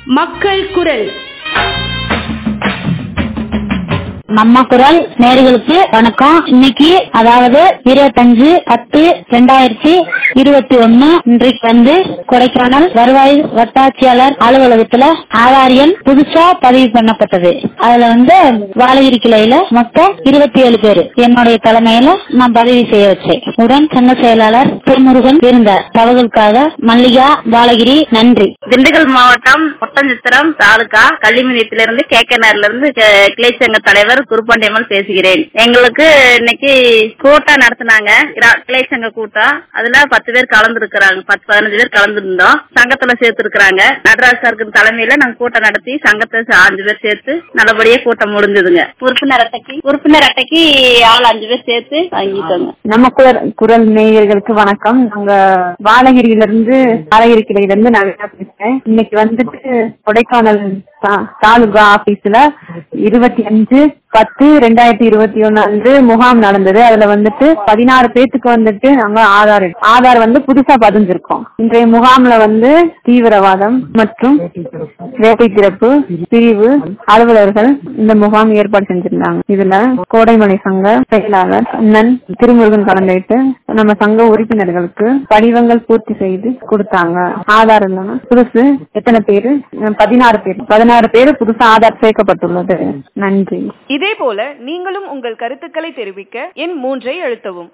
மக்கள் குரல் நம்ம குரல் நேர்களுக்கு வணக்கம் இன்னைக்கு அதாவது இருபத்தஞ்சு பத்து ரெண்டாயிரத்தி இருபத்தி ஒன்னு இன்றைக்கு வந்து கொடைக்கானல் வருவாய் வட்டாட்சியாளர் அலுவலகத்துல ஆதார் எண் புதுசா பதிவு பண்ணப்பட்டது அதுல வந்து வாழகிரி கிளையில மொத்தம் இருபத்தி ஏழு பேர் என்னுடைய தலைமையில நான் பதிவு செய்ய வச்சேன் உடன் சங்க செயலாளர் திருமுருகன் இருந்தார் தகவலுக்காக மல்லிகா வாழகிரி நன்றி திண்டுக்கல் மாவட்டம் ஒட்டஞ்சித்திரம் தாலுகா கள்ளிமணியத்திலிருந்து கே கே இருந்து கே- கிளை சங்க தலைவர் குருப்பாண்டியம்மல் பேசுகிறேன் எங்களுக்கு இன்னைக்கு கூட்டம் நடத்தினாங்க கிரா- கிளை சங்க கூட்டம் அதுல பத்து பேர் கலந்து இருக்கிறாங்க பத்து பதினஞ்சு பேர் கலந்து இருந்தோம் சங்கத்துல சேர்த்து இருக்கிறாங்க நடராஜ் சாருக்கு தலைமையில நாங்க கூட்டம் நடத்தி சங்கத்தை ச- அஞ்சு பேர் சேர்த்து நல்லபடியா கூட்டம் முடிஞ்சதுங்க உறுப்பினர் அட்டைக்கு உறுப்பினர் அட்டைக்கு ஆள் அஞ்சு பேர் சேர்த்து வாங்கிக்கோங்க நம்ம குரல் குரல் நேயர்களுக்கு வணக்கம் நாங்க வாழகிரியில இருந்து வாழகிரி கிளையில இருந்து நான் வேணா பேசுறேன் இன்னைக்கு வந்துட்டு கொடைக்கானல் தா- தாலுகா ஆபீஸ்ல இருபத்தி அஞ்சு பத்து ரெண்டாயிரத்தி இருபத்தி ஒண்ணு அன்று முகாம் நடந்தது அதுல வந்துட்டு பதினாறு பேத்துக்கு வந்துட்டு நாங்க ஆதார் எடுத்தோம். ஆதார் வந்து புதுசா பதிஞ்சிருக்கோம் இன்றைய முகாம்ல வந்து தீவிரவாதம் மற்றும் வேட்டை திறப்பு பிரிவு அலுவலர்கள் இந்த முகாம் ஏற்பாடு செஞ்சிருந்தாங்க இதுல கோடைமலை சங்க செயலாளர் அண்ணன் திருமுருகன் கலந்துட்டு நம்ம சங்க உறுப்பினர்களுக்கு படிவங்கள் பூர்த்தி செய்து கொடுத்தாங்க ஆதார் இல்லாம புதுசு எத்தனை பேரு பதினாறு பேர் பதினாறு பேரு புதுசா ஆதார் சேர்க்கப்பட்டுள்ளது நன்றி இதே போல நீங்களும் உங்கள் கருத்துக்களை தெரிவிக்க எண் மூன்றை அழுத்தவும்